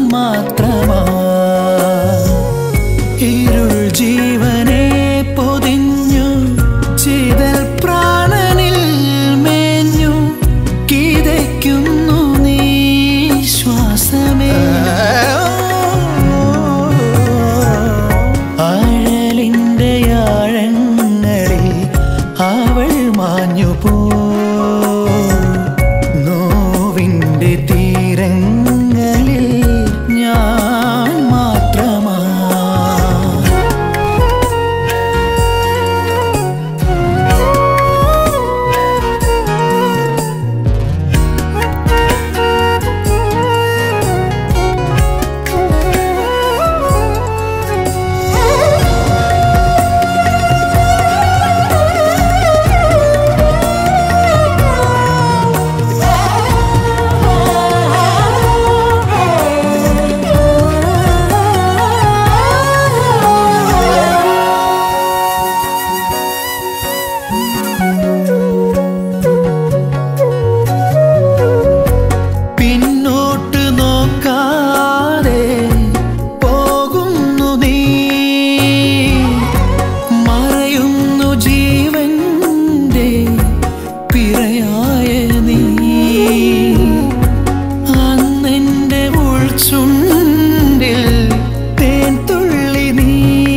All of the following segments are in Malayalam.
മാത്രമാ ഇരുൾ ജീവനെ പൊതിഞ്ഞു ചിതൽ പ്രാണനിൽ മേഞ്ഞു കിതയ്ക്കുന്നു നീ ശ്വാസമേ ആഴലിൻ്റെ ആഴങ്ങളിൽ അവൾ മാഞ്ഞു പോ നോവിൻ്റെ തീരങ്ങളിൽ ഞാൻ മാത്രമാ പിന്നോട്ട് നോക്കാതെ പോകുന്നു നീ മറയുന്നു ജീവന്റെ പിറയായ നീ അന്നെന്റെ ഉൾച്ചുണ്ടിൽ തേൻ തുള്ളി നീ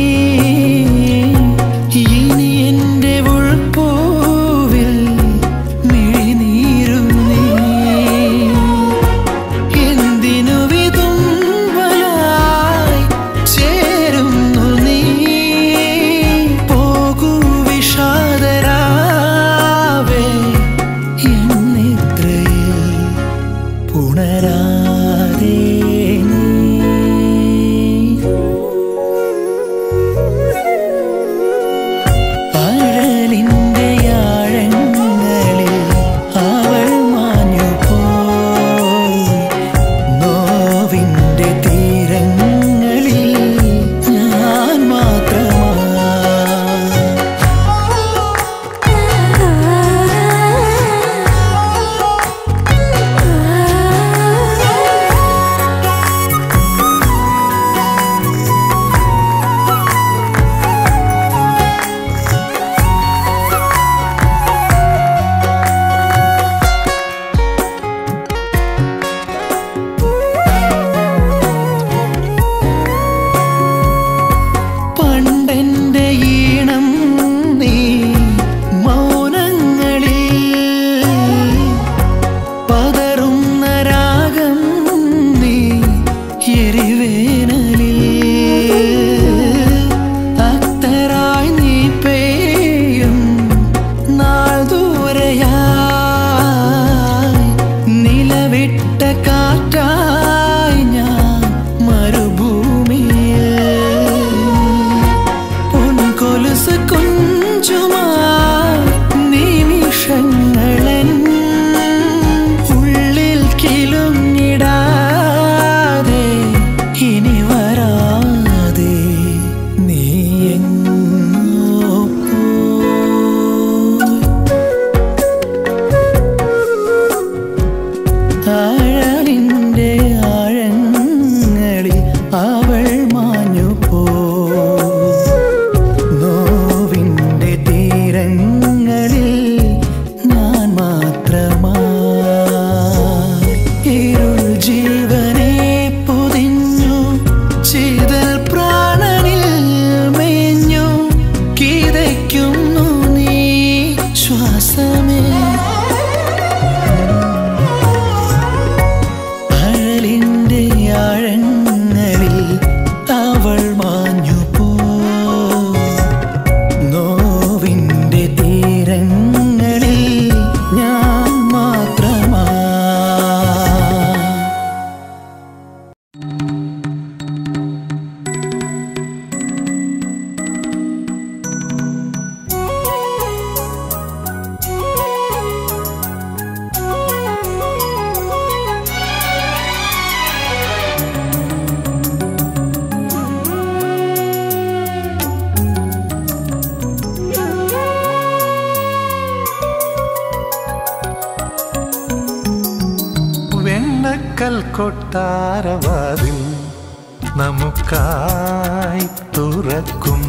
ഇനി എന്റെ ഉൾപ്പൂവിൽ മിഴിനീരും നീ എന്തിനു വിതുമ്പലായി ചേരുന്നു നീ പോകൂ വിഷാദരാവേ എന്നിത്രയിൽ പുണരാതെ നീ ആഴലിൻ്റെ ആഴങ്ങളിൽ അവൾ മാഞ്ഞു പോയി നോവിൻ്റെ തീരങ്ങളിൽ ഞാൻ മാത്രമാ പണ്ടെന്റെ ഈണം നീ മൗനങ്ങളിൽ പതറുന്ന രാഗം നീ എരിവേനലിൽ അത്തരായി നീ പെയ്യും നാൾ ദൂരയായി നിലവിട്ട കാറ്റായി ഞാൻ മരുഭൂമിയിൽ പൊൻകൊലുസ് കുഞ്ചുമായി നിമിഷങ്ങളൻ ഉള്ളിൽ കിലുങ്ങിടാതെ ഇനി വരാതെ നീ എങ്ങോ പോയി ആഴലിൻ്റെ ആഴങ്ങളിൽ അവൾ മാഞ്ഞു പോ നോവിൻ്റെ തീരങ്ങളിൽ ഞാൻ മാത്രമാ ഇരുൾ ജീവനെ പൊതിഞ്ഞു ചിതൽ പ്രാണനിൽ മേഞ്ഞു കിതയ്ക്കുന്നു നീ ശ്വാസമേ അഴലിൻ്റെ ആഴങ്ങളിൽ കൊട്ടാരവാതിൽ നമുക്കായി തുറക്കും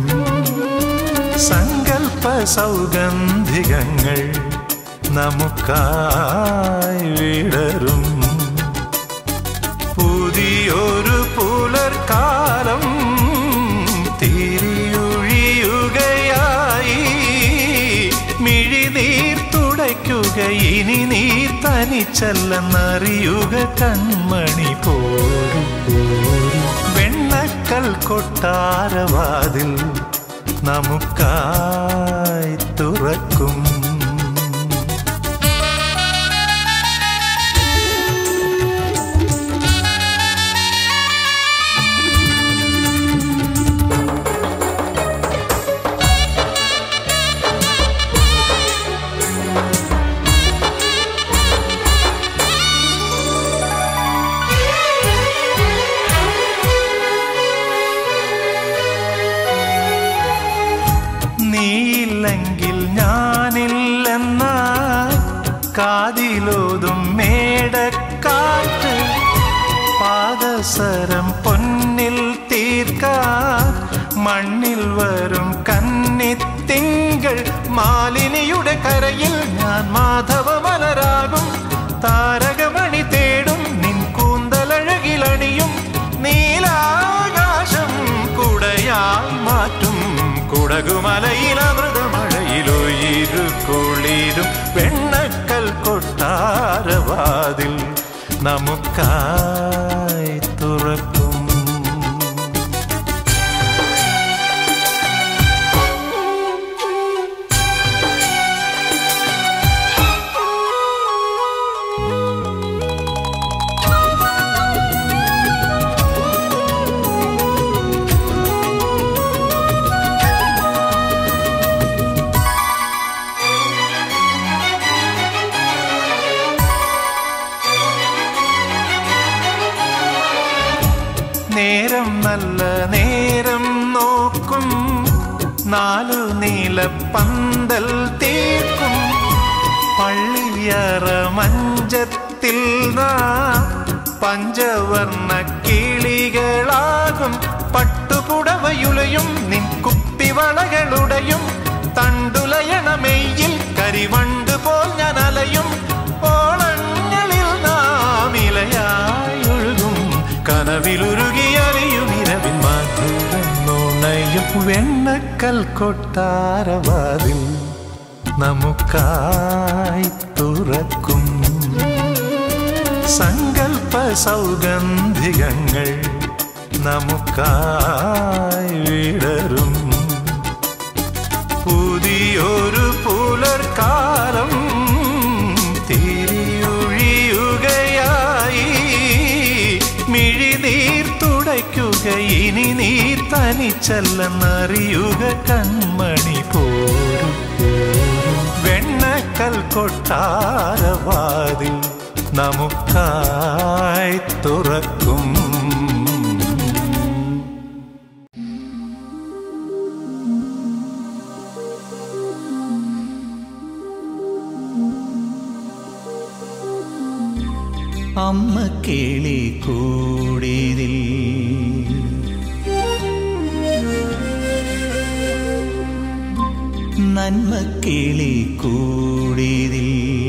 സങ്കൽപ്പ സൗഗന്ധികങ്ങൾ നമുക്കായി വിടരും പുതിയൊരു പുലർക്കാലം തിരിയൊഴിയുകയായി മിഴിനീർ തുടയ്ക്കുക ഇനി നീ തനിച്ചല്ലെന്നറിയുക കൺമണി പോരും വെണ്ണക്കൽ കൊട്ടാരവാതിൽ നമുക്കായി തുറക്കും നീയില്ലെങ്കിൽ ഞാനില്ലെന്ന കാതിലോതും മേടക്കാറ്റ് പാദസരം പൊന്നിൽ തീർക്കാൻ മണ്ണിൽ വരും കന്നിത്തിങ്കൾ മാലിനിയുടെ കരയിൽ ഞാൻ മാധവമലരാകും താരകമണി തേടും നിൻ കൂന്തലഴകിലണിയും നീലാകാശം കുടയായി മാറ്റും കുടകുമലയിൽ അമൃതമഴയിലൊയിരു കുളിരും വെണ്ണക്കൽ കൊട്ടാരവാതിൽ നമുക്കായി തുറക്കും നേരം നല്ല നേരം നോക്കും നാലു നീല പന്തൽ തീർക്കും പള്ളിയറ മഞ്ചത്തിൽ നാം പഞ്ചവർണ്ണ കിളികളാകും പട്ടുപുടവയുലയും നിൻ കുപ്പിവളകളുടെയും തണ്ടുലയണമെയിൽ കരിവണ്ട് പോൽ ഞാൻ അലയും ഓളങ്ങളിൽ നാം ഇലയായി ഒഴുകും കനവിലുരുകിയറിയും ഇരവിൻ മധുരം നുണയും വെണ്ണക്കൽ കൊട്ടാരവാതിൽ നമുക്കായി തുറക്കും സങ്കൽപ്പ സൗഗന്ധികങ്ങൾ നമുക്കായി വിടരും പുതിയൊരു പുലർക്കാലം തിരിയൊഴിയുകയായി മിഴിനീർ തുടയ്ക്കുക ഇനി നീ തനിച്ചല്ലെന്നറിയുക കൺമണി പോരും വെണ്ണക്കൽ കൊട്ടാരവാതിൽ നമുക്കായി തുറക്കും അമ്മ കേളി കൂടിതിൽ നന്മ കേളി കൂടിതിൽ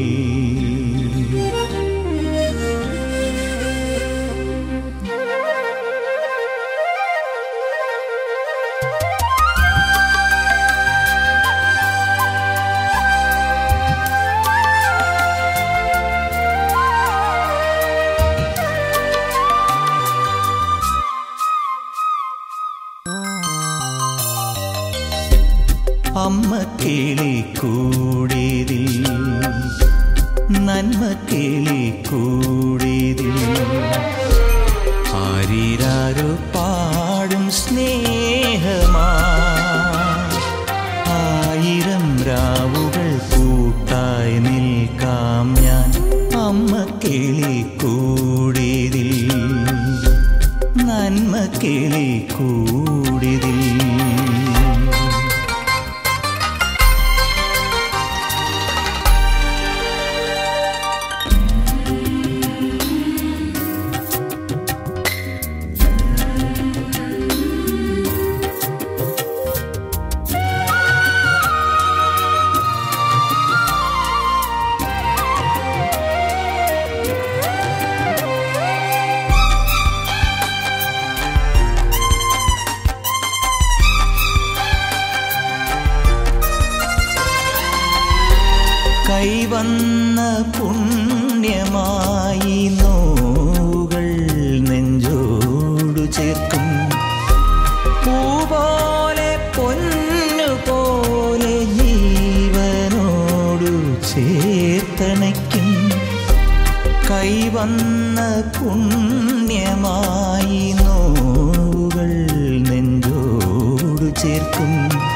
അമ്മ കേളി കൂടിതിൽ നന്മ കേളി കൂടിതിൽ ആരിരാരോ പാടും സ്നേഹമാ ആയിരം രാവുകൾ കൂട്ടായി നിൽക്കാം ഞാൻ അമ്മ കേളി കൂടിതിൽ നന്മ കേളി കൂടിതിൽ പുണ്യമായി നോവുകൾ നെഞ്ചോടു ചേർക്കും പൂപോലെ പൊന്നുപോലെ ജീവനോടു ചേർത്തണയ്ക്കും കൈവന്ന പുണ്യമായി നോവുകൾ നെഞ്ചോടു ചേർക്കും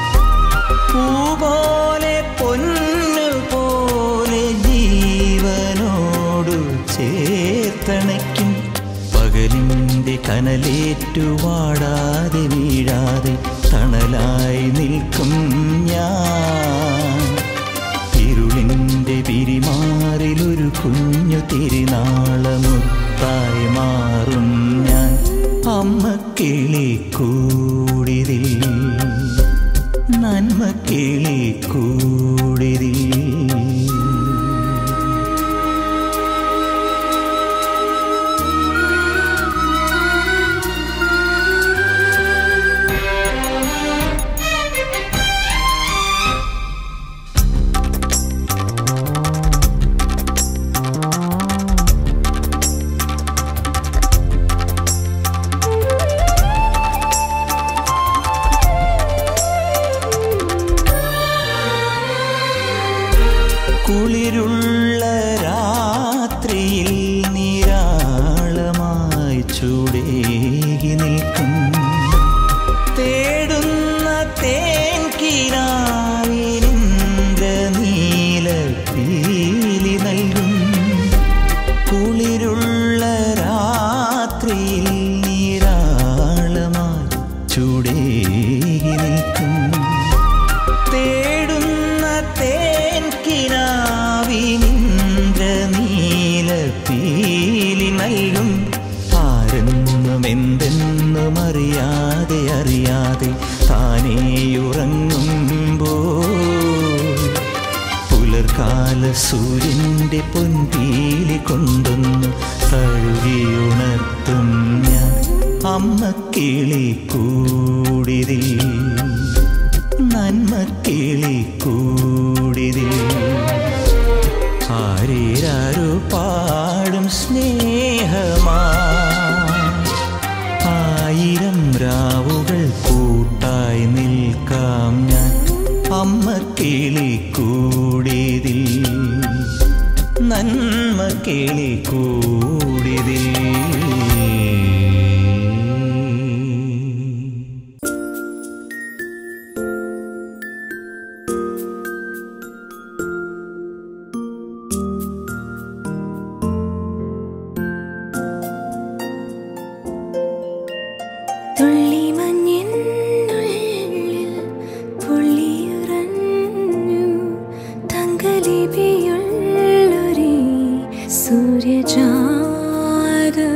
പൂപോലെ പൊന്നുപോലെ ജീവനോടു ചേർത്തണയ്ക്കും പകലിൻ്റെ കനലേറ്റു വാടാതെ വീഴാതെ തണലായി നിൽക്കും ഞാൻ ഇരുളിൻ്റെ പിരിമാറിലൊരു കുഞ്ഞു തിരുനാളമുത്തായി മാറും ഞാൻ അമ്മ കിളി കൂടിതിൽ നന്മ കിളി കൂടിതിൽ കുളിരുള്ള രാത്രിയിൽ നിരാളമായി ചൂടേകി നിൽക്കും തേടുന്ന തേൻ കിനാവിനിന്ദ്ര നീല പീലി നൽകും കുളിരുള്ള രാത്രിയിൽ നിരാളമായി ചൂടേകി നിൽക്കും തേടുന്ന തേൻ കിനാവിനിന്ദ്ര നീല പീലി നൽകും ആരെന്നും എന്തെന്നും അറിയാതെ അറിയാതെ താനേയുറങ്ങുമ്പോൾ പുലർകാല സൂര്യന്റെ പൊൻപീലി കൊണ്ടൊന്നു തഴുകിയുണർത്തും ഞാൻ അമ്മ കിളി കൂടിതിൽ നന്മ കിളി കൂടിതിൽ ആരേരാരോ പാടും സ്നേഹമാ ആയിരം രാവുകൾ കൂട്ടായി നിൽക്കാം ഞാൻ അമ്മ കിളി കൂടിതിൽ നന്മ കിളി കൂടിതിൽ തുള്ളിമഞ്ഞിനുള്ളിൽ പൊള്ളിയുറഞ്ഞു തങ്കലിപിയുള്ളൊരു സൂര്യജാതം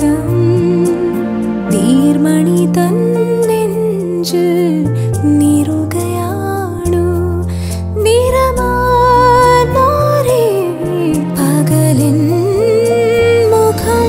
ലോകം നീർമണി തൻ നെഞ്ച് നീറുകയാണു നിറമാർന്നോരേ പകലിൻ മുഖം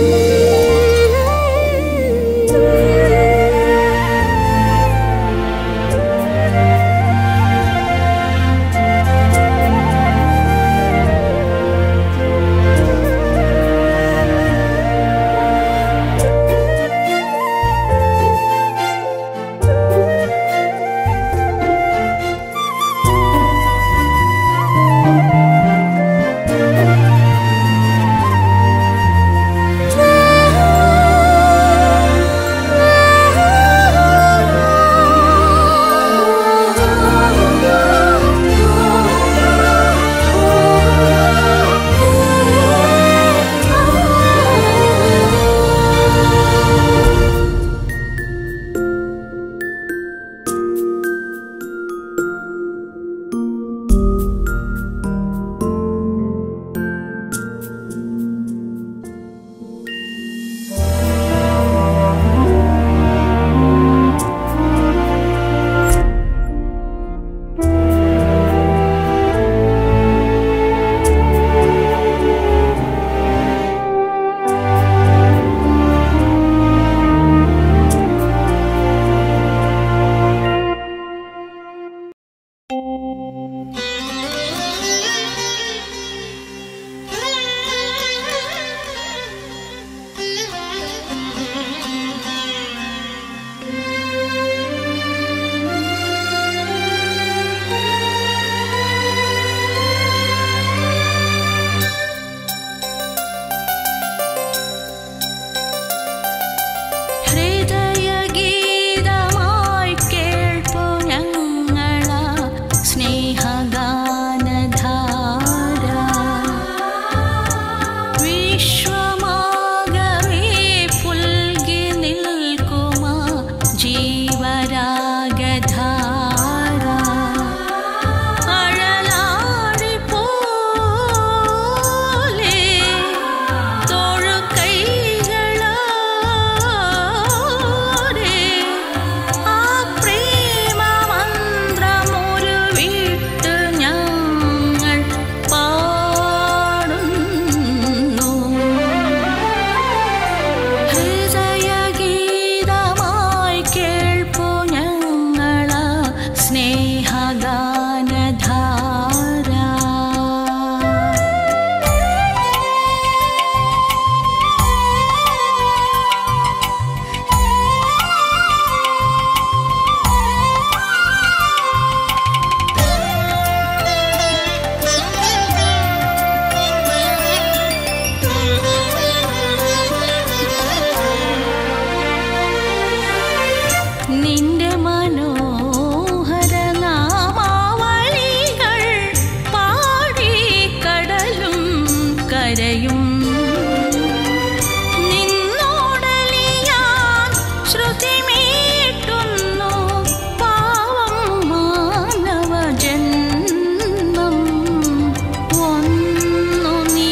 ഹൃദയഗീതമായി കേൾപ്പു ഞങ്ങള സ്നേഹഗാനധാര വിശ്വമാകവേ പുൽകി നിൽക്കുമാ ജീവരാഗധാര അഴലാടി പോലെ തൊഴുകൈകളോടെ ആ പ്രേമമന്ത്രമൊരു വിട്ട് ഞങ്ങൾ പാടുന്നു ഹൃദയഗീതമായി കേൾപ്പു ഞങ്ങള സ്നേഹഗാനധാര നിന്റെ മനോഹര നാമാവളികൾ പാടി കടലും കരയും നിന്നോടലിയാൻ ശ്രുതിമീട്ടുന്നു പാവം മാനവജന്മം ഒന്നു നീ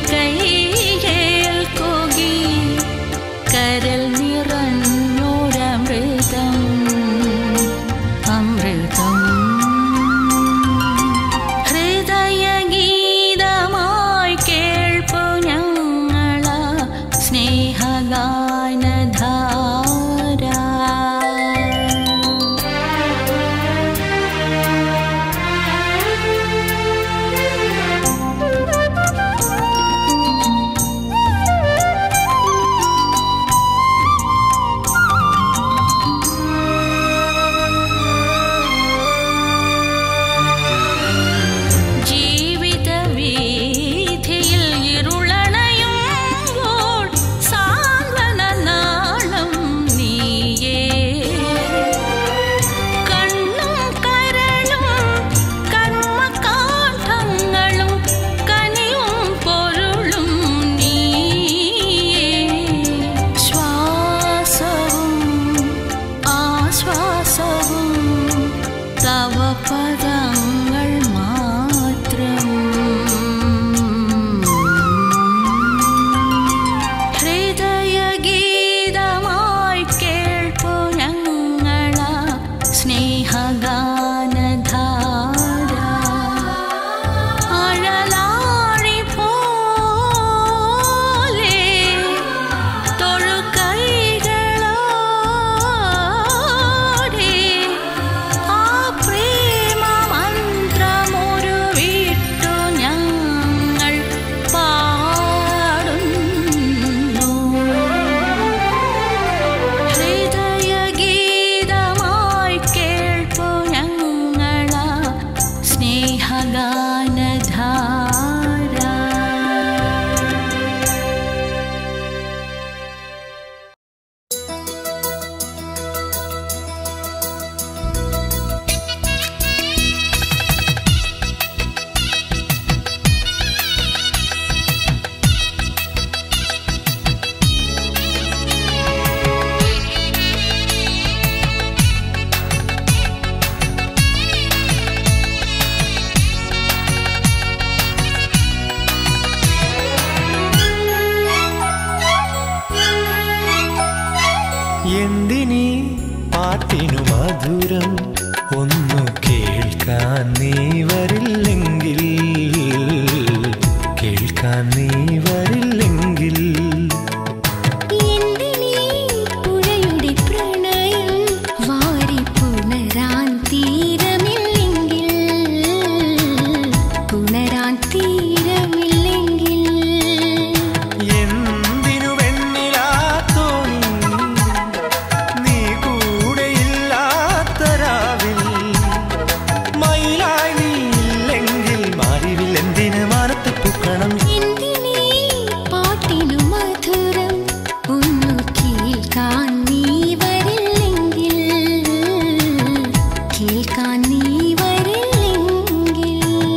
കൈകേൽക്കുകി കരൽ നിറഞ്ഞോരമൃതം അമൃതം ഹൃദയഗീതമായി കേൾപ്പു ഞങ്ങള സ്നേഹഗാനധാര ജീവിത വീഥിയിൽ ഇരുളണയുമ്പോൾ സാന്ത്വന നാള എന്തിനീ പാട്ടിനു മധുരം ഒന്നു കേൾക്കാൻ നീ വരില്ലെങ്കിൽ കേൾക്കാൻ നീ വരില്ലെങ്കിൽ എന്തിനീ പുഴയുടെ പ്രണയം വാരി പുണരാൻ തീരമില്ലെങ്കിൽ പുണരാൻ തീരമില്ലെങ്കിൽ എന്തിനു വെണ്ണിലാത്തോണി നീ കൂടെയില്ലാത്ത രാവിൽ മയിലായി നീ ഇല്ലെങ്കിൽ മാറിവിൽ എന്തിന് മാനത്ത് പൂക്കണം എന്തിനീ പാട്ടിനു മധുരം ഒന്നു കേൾക്കാൻ നീ വരില്ലെങ്കിൽ കേൾക്കാൻ നീ വരില്ലെങ്കിൽ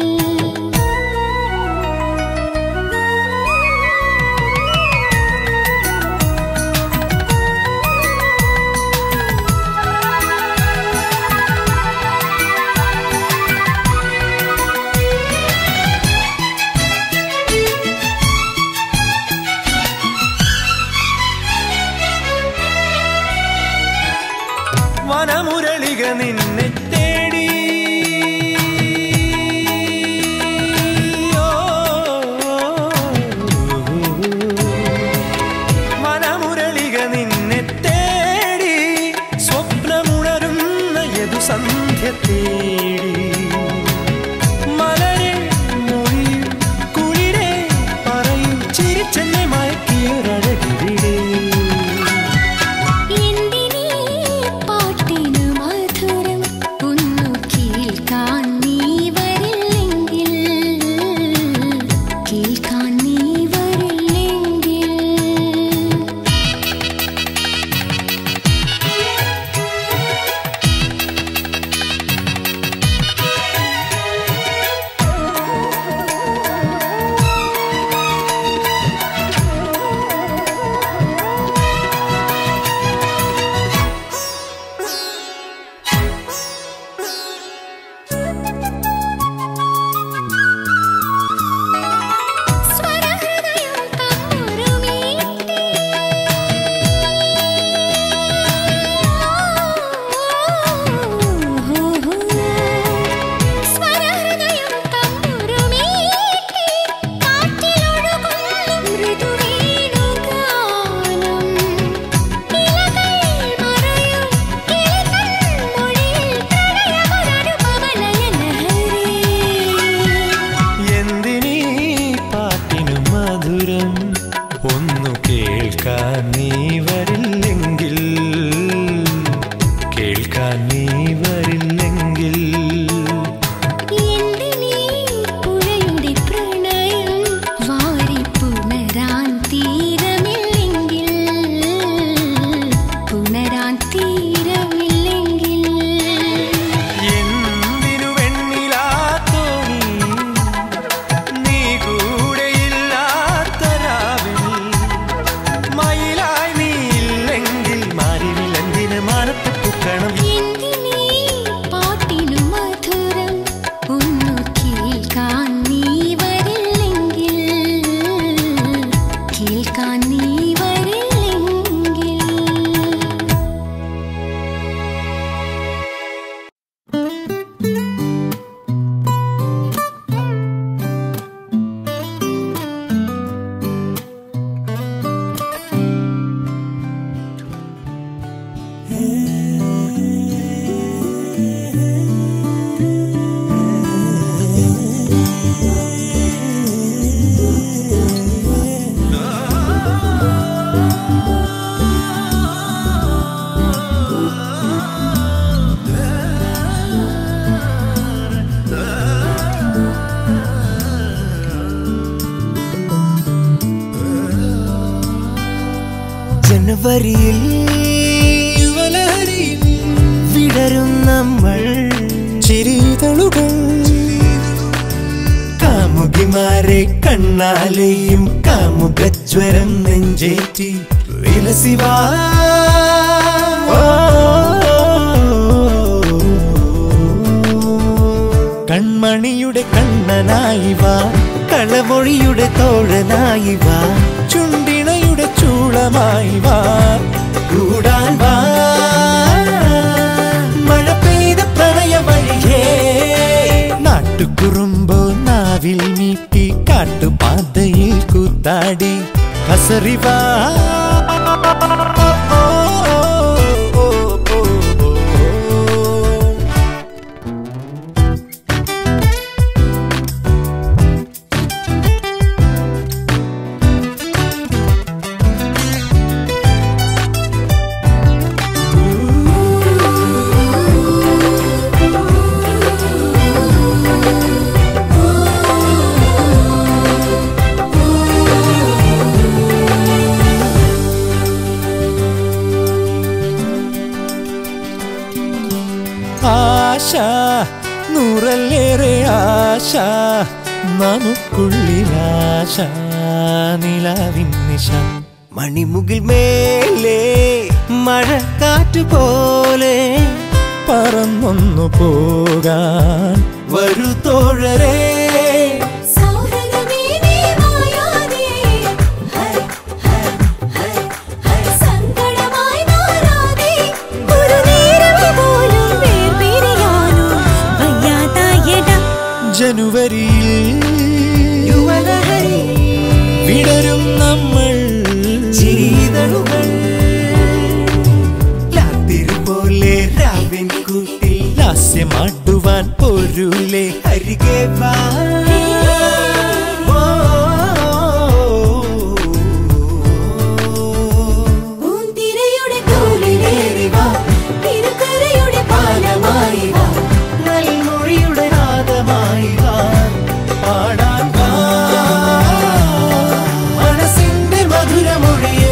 വനമുരളിക നിന്നെ തേടി ഓ, വനമുരളിക നിന്നെ തേടി സ്വപ്നമുണരുന്ന യദു സന്ധ്യ തേടി മലരെ മൊഴിയും കുളിരെ പറയും ചിരിച്ചെന്നെ മയക്കിയൊരഴകിവിടെ എന്തിനീ പാട്ടിനു മധുരം ഒന്നു കേൾക്കാൻ നീ വരില്ലെങ്കിൽ കേൾക്കാൻ നീ വരില്ലെങ്കിൽ സ്വരഹൃദയം തമ്പുരുമീട്ടി സ്വരഹൃദയം തമ്പുരുമീട്ടി കാറ്റിലൊഴുകുന്നു മൃദുവേണുഗാനം ഇലകൾ മറയും കിളികൺമൊഴിയിൽ പ്രണയമൊരനുപമലയലഹരി എന്തിനീ പാട്ടിനു മധുരം ഒന്നു കേൾക്കാൻ നീ വരില്ലെങ്കിൽ കേൾക്കാൻ നീ വരില്ലെങ്കിൽ എന്തിനീ പുഴയുടെ പ്രണയം വാരി പുണരാൻ തീരമില്ലെങ്കിൽ പുണരാൻ തീരമില്ലെങ്കിൽ എന്തിനു വെണ്ണിലാത്തോണി നീ കൂടെയില്ലാത്ത രാവിൽ മയിലായി നീ ഇല്ലെങ്കിൽ മാറിവില്ലെന്തിന് മാനത്ത് പൂക്കണം എന്തിനീ പാട്ടിനു മധുരം ഒന്നു കേൾക്കാൻ നീ വരില്ലെങ്കിൽ കേൾക്കാൻ നീ വരില്ലെങ്കിൽ ജനുവരിയിൽ യുവലഹരിയിൽ വിടരും നമ്മൾ ചിരിതളുകൾ കാമുകിമാരെ കണ്ണാലെയും കാമുകജ്വരം നെഞ്ചേറ്റി വിലസിവാ കൺമണിയുടെ കണ്ണനായി വാ കളമൊഴിയുടെ തോഴനായി വാ ചുണ്ടിണയുടെ ചൂളമായി വാ കൂടാൻ വാ കാവിൽ നീട്ടി കാട്ടുപാതയിൽ കൂത്താടി കസറിവാ ആശ നൂറല്ലേറെ ആശ നമുക്കുള്ളിലാശ നിലാവിൻ നിശ മണിമുകിൽ മേലെ മഴക്കാറ്റു പോലെ പറന്നൊന്നു പോകാൻ വരൂ തോഴരേ സൗഹൃദമേ നീ മായാതെ ഹൈ ഹൈ ഹൈ ഹൈ സങ്കടമായി മാറാതെ ഒരു നേരം പോലും വേർപിരിയാനോ വയ്യാതായടാ ജനുവരിയിൽ വിടരും നമ്മൾ ചീതളുകൾ പോലെ രാവിൻ കൂട്ടിൽ ലാസ്യമാടുവാൻ പോരൂലേ അരികെ വാ പൂന്തിരയുടെ തോളിലേറി വാ തിരുക്കരയുടെ പാലമായി വാ നൽമൊഴിയുടെ നാദമായി വാ പാടാൻ വാ മനസ്സിന്റെ മധുരമൊഴിയേ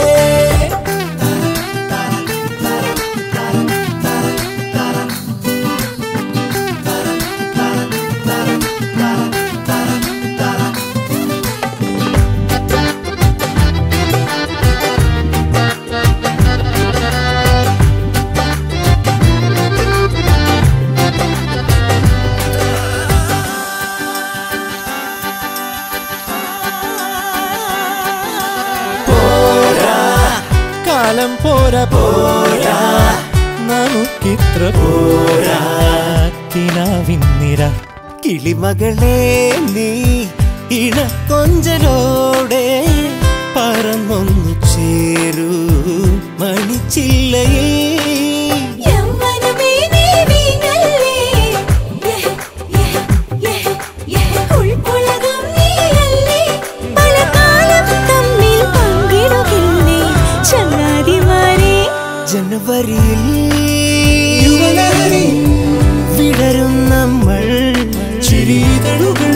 കാലം പോരാ പോരാ നമുക്കിത്ര പോരാ കിനാവിന്നിര കിളിമകളെ നീ ഇണക്കൊഞ്ചലോടെ പറന്നൊന്നു ചേരൂ മണിച്ചില്ലയിൽ യൗവനമേ നീ വീണല്ലേ യഹ യഹ യഹ യഹ ഉൾപ്പുളകം നീയല്ലേ പല കാലം തമ്മിൽ പങ്കിടുകില്ലേ ചങ്ങാതിമാരെ ജനുവരിയിൽ യുവനഗരി വിടരും നമ്മൾ ചിരിതളുകൾ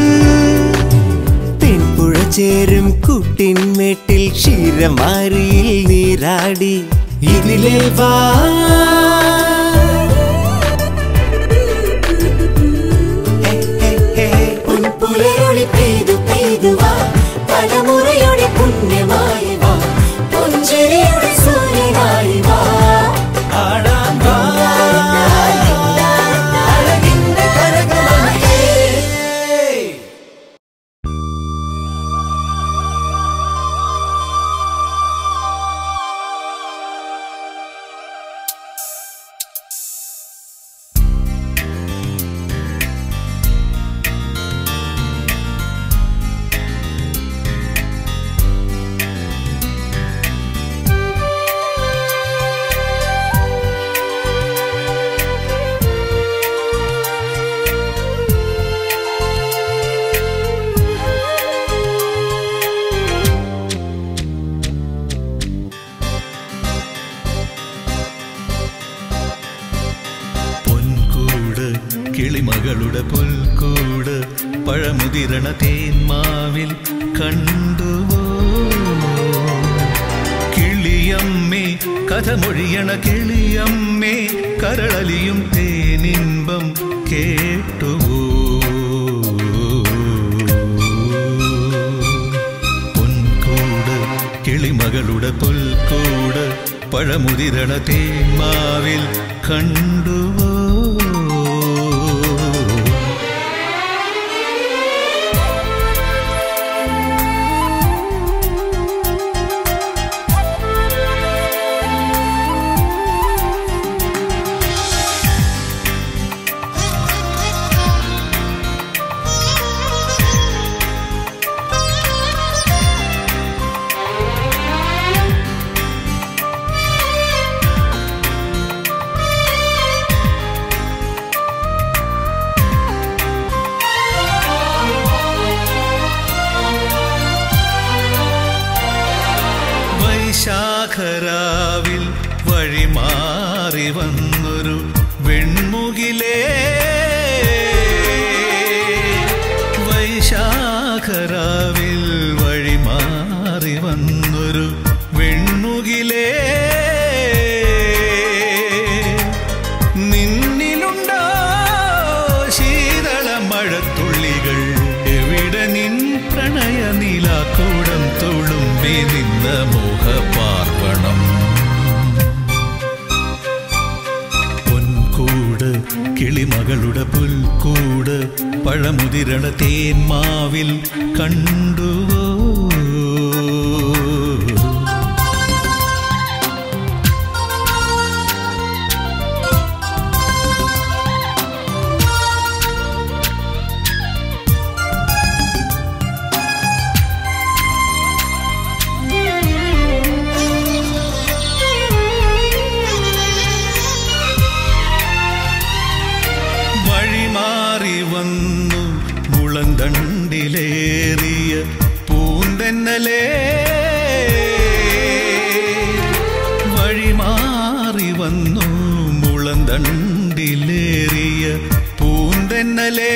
പെൺപുഴ ചേരും കുട്ടിന്മേട്ടിൽ ക്ഷീരമാരിയിൽ നീരാടി ഇതിലേ വാ ഹേ, ഹേ, ഹേ, പൊൻപുലരൊളി പെയ്തു പെയ്തു വാ തലമുറയുടെ പുണ്യമായി വാ പുഞ്ചിരിയുടെ സൂര്യനായി വാ ആടാൻ വാ അഴകിന്റെ കരകമണിയേ പൊൻകൂട് കിളിമകളുടെ പുൽക്കൂട് പഴമുതിരണ തേന്മാവിൽ കണ്ടുവോ കിളിയമ്മേ കഥമൊഴിയണ കിളിയമ്മേ കരളലിയും തേനിൻപം കേട്ടുവോ പൊൻകൂട് കിളിമകളുടെ പുൽക്കൂട് പഴമുതിരണ തേന്മാവിൽ കണ്ടുവോ യഹ വൈശാഖരാവിൽ വഴിമാറി വന്നൊരു വെൺമുകിലേ വൈശാഖരാവിൽ വഴിമാറി വന്നൊരു വെൺമുകിലേ നിന്നിലുണ്ടോ ശീതള മഴത്തുള്ളികൾ എവിടെ നിൻ പ്രണയ നീലാക്കൂടം തുളുമ്പി നിന്ന മോഹപാർവണം പൊൻകൂട് കിളിമകളുടെ പുൽക്കൂട് പഴമുതിരണ തേന്മാവിൽ കണ്ടുവോ വഴിമാറി വന്നു മുളന്തണ്ടിലേറിയ പൂന്തെന്നലേ വഴിമാറി വന്നു മുളന്തണ്ടിലേറിയ പൂന്തെന്നലേ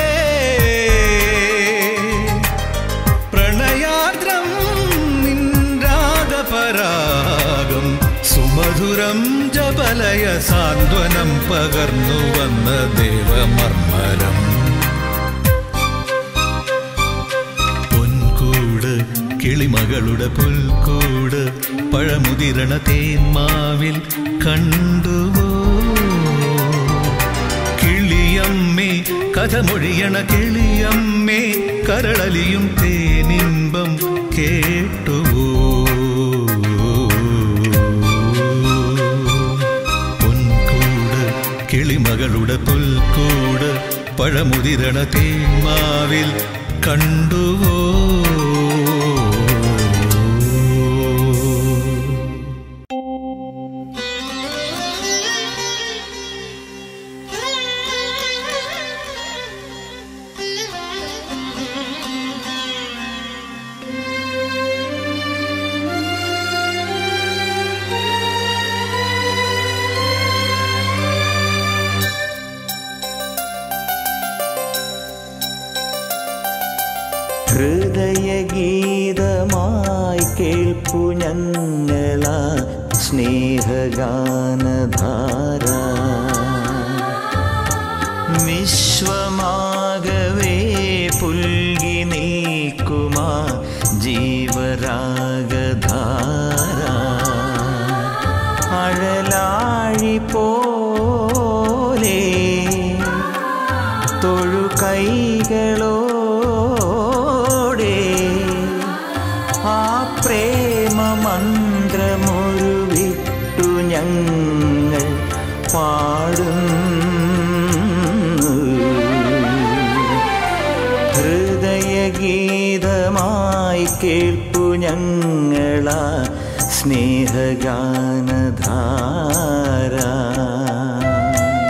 പ്രണയാദ്രം നിൻരാഗപരാഗം സുമധുരം ജപലയ സാന്ത്വനം പകർന്നു വന്ന ദേവമർമ്മരം പൊൻകൂട് കിളിമകളുടെ പുൽക്കൂട് പഴമുതിരണ തേന്മാവിൽ കണ്ടുവോ കിളിയമ്മേ കഥമൊഴിയണ കിളിയമ്മേ കരളലിയും തേനിമ്പം കേട്ടുവോ പൊൻകൂട് കിളിമകളുടെ പുൽക്കൂട് പഴമുതിരണ തേന്മാവിൽ കണ്ടുവോ ഹൃദയഗീതമായി കേൾപ്പു ഞങ്ങള സ്നേഹഗാനധാര വിശ്വമാകവേ പുൽകി നിൽക്കുമാ ജീവരാഗധാര അഴലാഴി പോലെ തൊഴു കൈകളോടെ ആ പ്രേമമന്ത്രമൊരു വിട്ടു ഞങ്ങൾ പാടുന്നു ഹൃദയഗീതമായി കേൾപ്പു ഞങ്ങള സ്നേഹഗാനധാര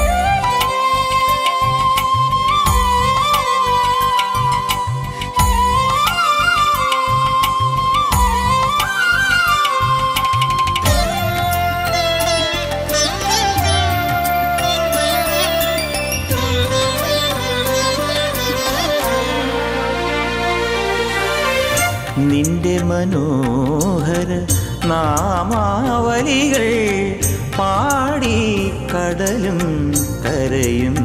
നിന്റെ മനോഹര നാമാവലികൾ പാടി കടലും കരയും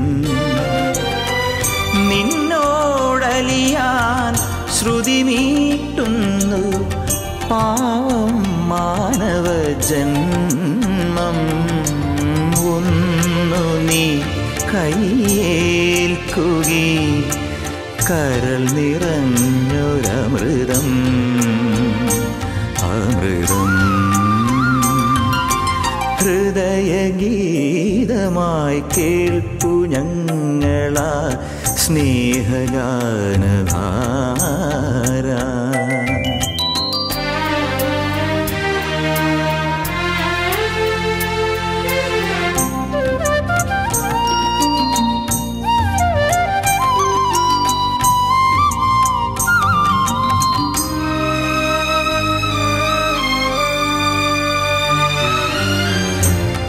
നിന്നോടലിയാൻ ശ്രുതി മീട്ടുന്നു പാവം മാനവ ജന്മം ഒന്നു നീ കയ്യേൽക്കുകി കരൾ നിറഞ്ഞൊരമൃതം അമൃതം ഹൃദയഗീതമായി കേൾപ്പു ഞങ്ങള സ്നേഹഗാനധാര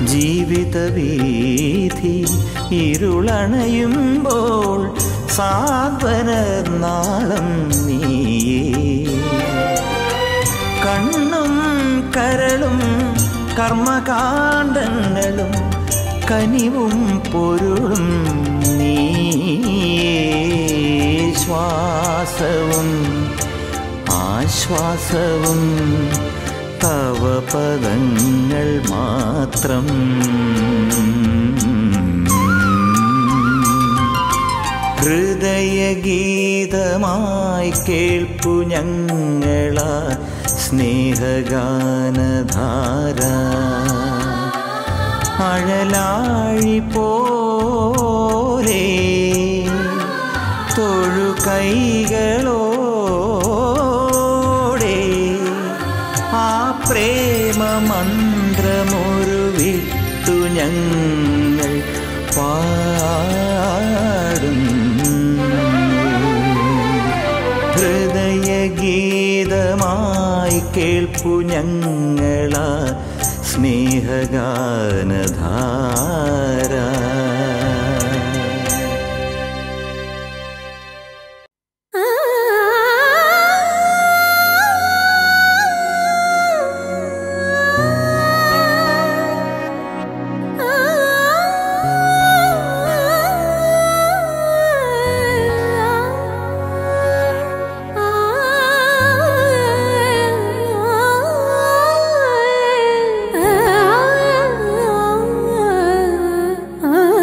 ജീവിതവീഥി ഇരുളണയുമ്പോൾ സാന്ത്വന നാളം നീയേ കണ്ണും കരളും കർമ്മകാണ്ഡങ്ങളും കനിവും പൊരുളും നീ ശ്വാസവും ആശ്വാസവും തവ പദങ്ങൾ മാത്രം ഹൃദയഗീതമായി കേൾപ്പു ഞങ്ങള സ്നേഹഗാനധാര അഴലാഴി പോലെ തൊഴു കൈകളോടെ ആ പ്രേമമന്ത്രമൊരു വിട്ടു ഞങ്ങൾ പാടുന്നു ഹൃദയഗീതമായി കേൾപ്പു ഞങ്ങള സ്നേഹഗാനധാര ആ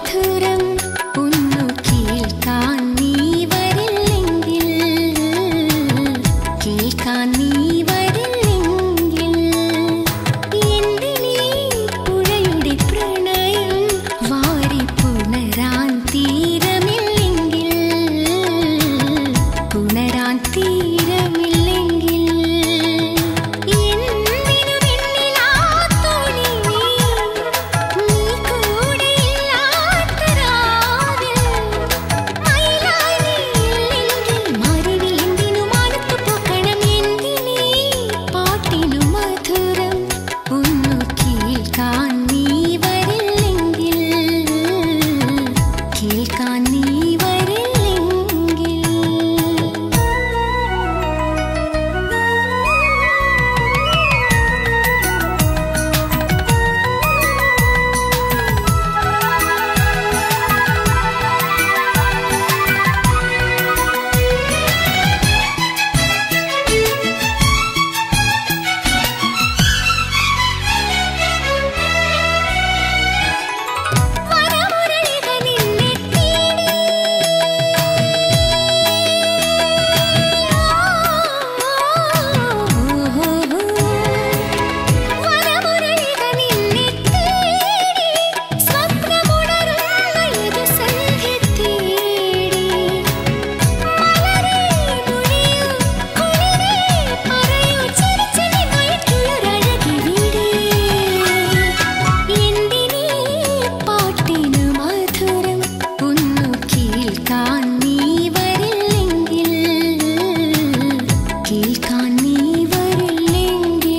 മധുരം ഒന്നു കേൾക്കാൻ നീ വരില്ലെങ്കിൽ കേൾക്കാൻ നീ വരില്ലെങ്കിൽ എന്തിനീ പുഴയുടെ പ്രണയം വാരി പുണരാൻ തീരമില്ലെങ്കിൽ പുണരാൻ തീരമില്ലെങ്കിൽ എന്തിനു വെണ്ണിലാത്തോണി നീ കൂടെയില്ലാത്ത രാവിൽ മയിലായി നീയില്ലെങ്കിൽ മരുവിൽ എന്തിനു മാനത്തു പോക്കണം എന്തിനീ പാട്ടിനു മധുരം ഒന്നു കേൾക്കാൻ നീ വരില്ലെങ്കിൽ കേൾക്കാൻ നീ വരില്ലെങ്കിൽ വനമുരളിക നിന്നെ തേടി വനമുരളിക നിന്നെ തേടി സ്വപ്നമുണരുന്ന ഏതു സന്ധ്യ തേടി മലരേ മുഴിയൂ കുളിരേ പറയൂ ചിരിച്ചിരി മയറ്റുള്ളൊരഴകിവിടെ എന്തിനീ പാട്ടിനു മധുരം ഒന്നു കേൾക്കാൻ നീ വരില്ലെങ്കിൽ കേൾക്കാൻ നീ വരില്ലെങ്കിൽ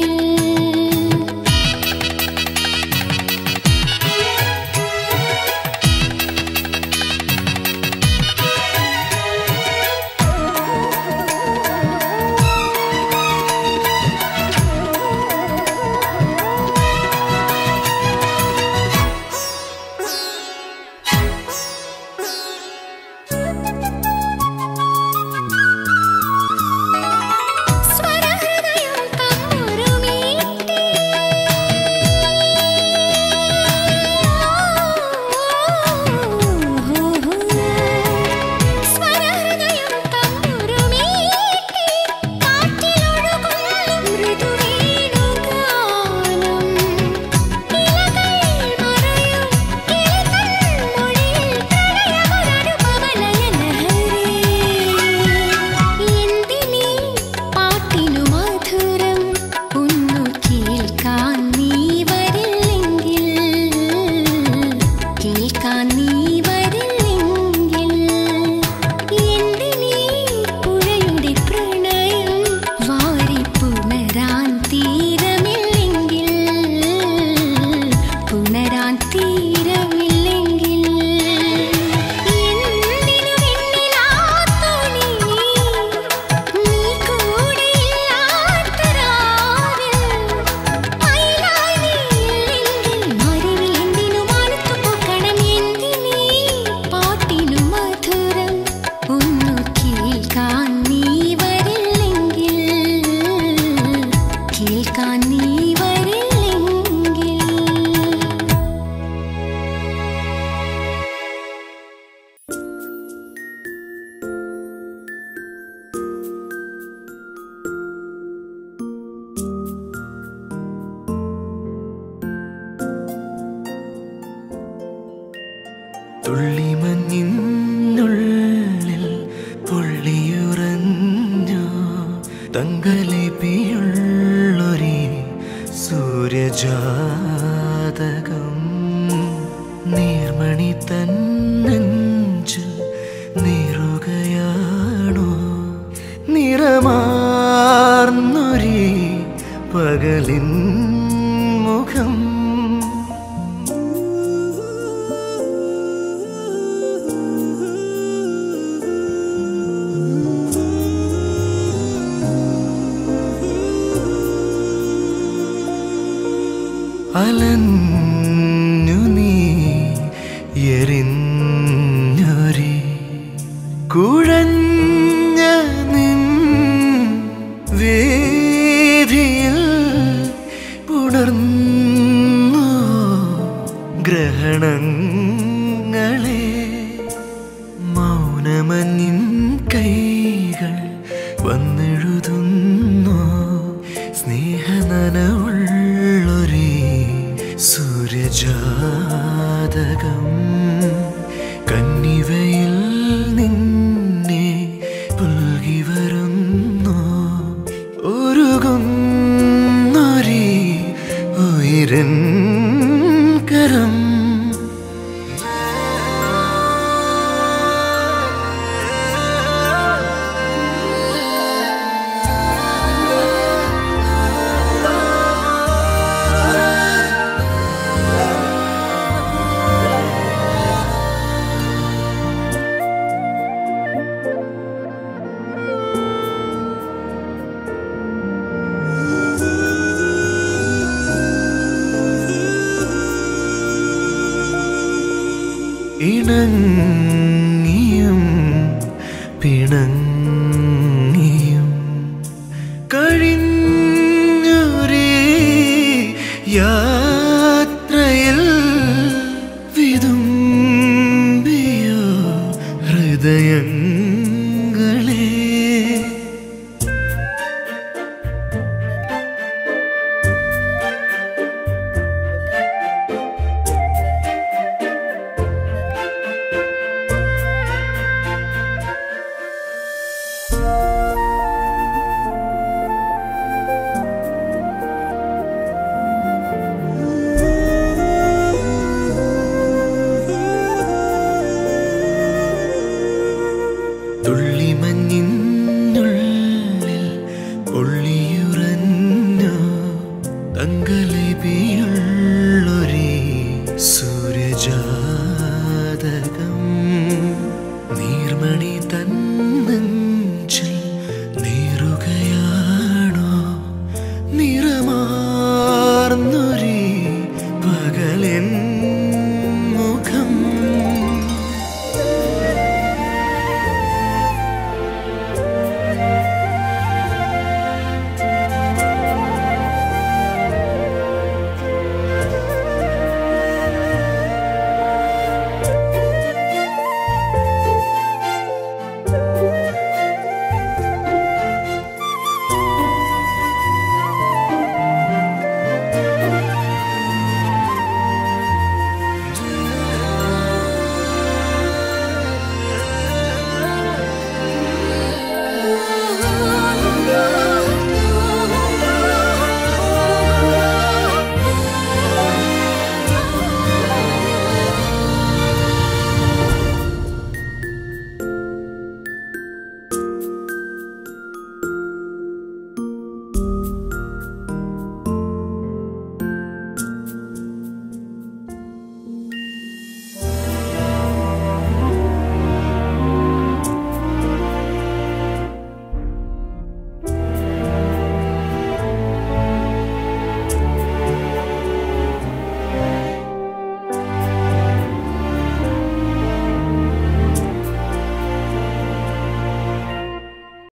സ്വരഹൃദയം തമ്പുരുമീട്ടി സ്വരഹൃദയം തമ്പുരുമീട്ടി കാറ്റിലൊഴുകും മൃദുവേണുഗാനം ഇലകൾ മറയും കിളിതൻ മൊഴിയിൽ പ്രണയമൊരനുപമലയലഹരി എന്തിനീ പാട്ടിനു മധുരം ഒന്നു കേൾക്കാൻ നീ വരില്ലെങ്കിൽ കേൾക്കാൻ നീ വരില്ലെങ്കിൽ എന്തിനീ പുഴയുടെ പ്രണയം വാരി പുണരാൻ തീരമില്ലെങ്കിൽ പുണരാൻ തീരമില്ലെങ്കിൽ എന്തിനു വെണ്ണിലാത്തോണി നീ കൂടെയില്ലാത്ത രാവിൽ മയിലായി നീയില്ലെങ്കിൽ മരുവിൽ എന്തിനു മാനത്തു പോക്കണം എന്തിനീ പാട്ടിനു മധുരം ഒന്നു കേൾക്കാൻ നീ വരില്ലെങ്കിൽ കേൾക്കാൻ നീ വരില്ലെങ്കിൽ തുള്ളിമഞ്ഞിനുള്ളിൽ പൊള്ളിയുറഞ്ഞു തങ്കലിപിയുള്ളൊരി സൂര്യജാതകം നീർമണി തന്നഞ്ചു നീറുകയാണോ നിറമാർന്നൊരി പകലിൻ മുഖം അലഞ്ഞു നീ എറിഞ്ഞൊരി കുഴഞ്ഞ നിൻ വേദിയിൽ പുണർന്നു ഗ്രഹണങ്ങൾ പുസ്തകം കന്നിവയിൽ നിന്നെ പുൽകി വരുന്നു ഉരുകുന്നൊരി ഉയരൻ കരം ഇണങ്ങിയും പിണങ്ങിയും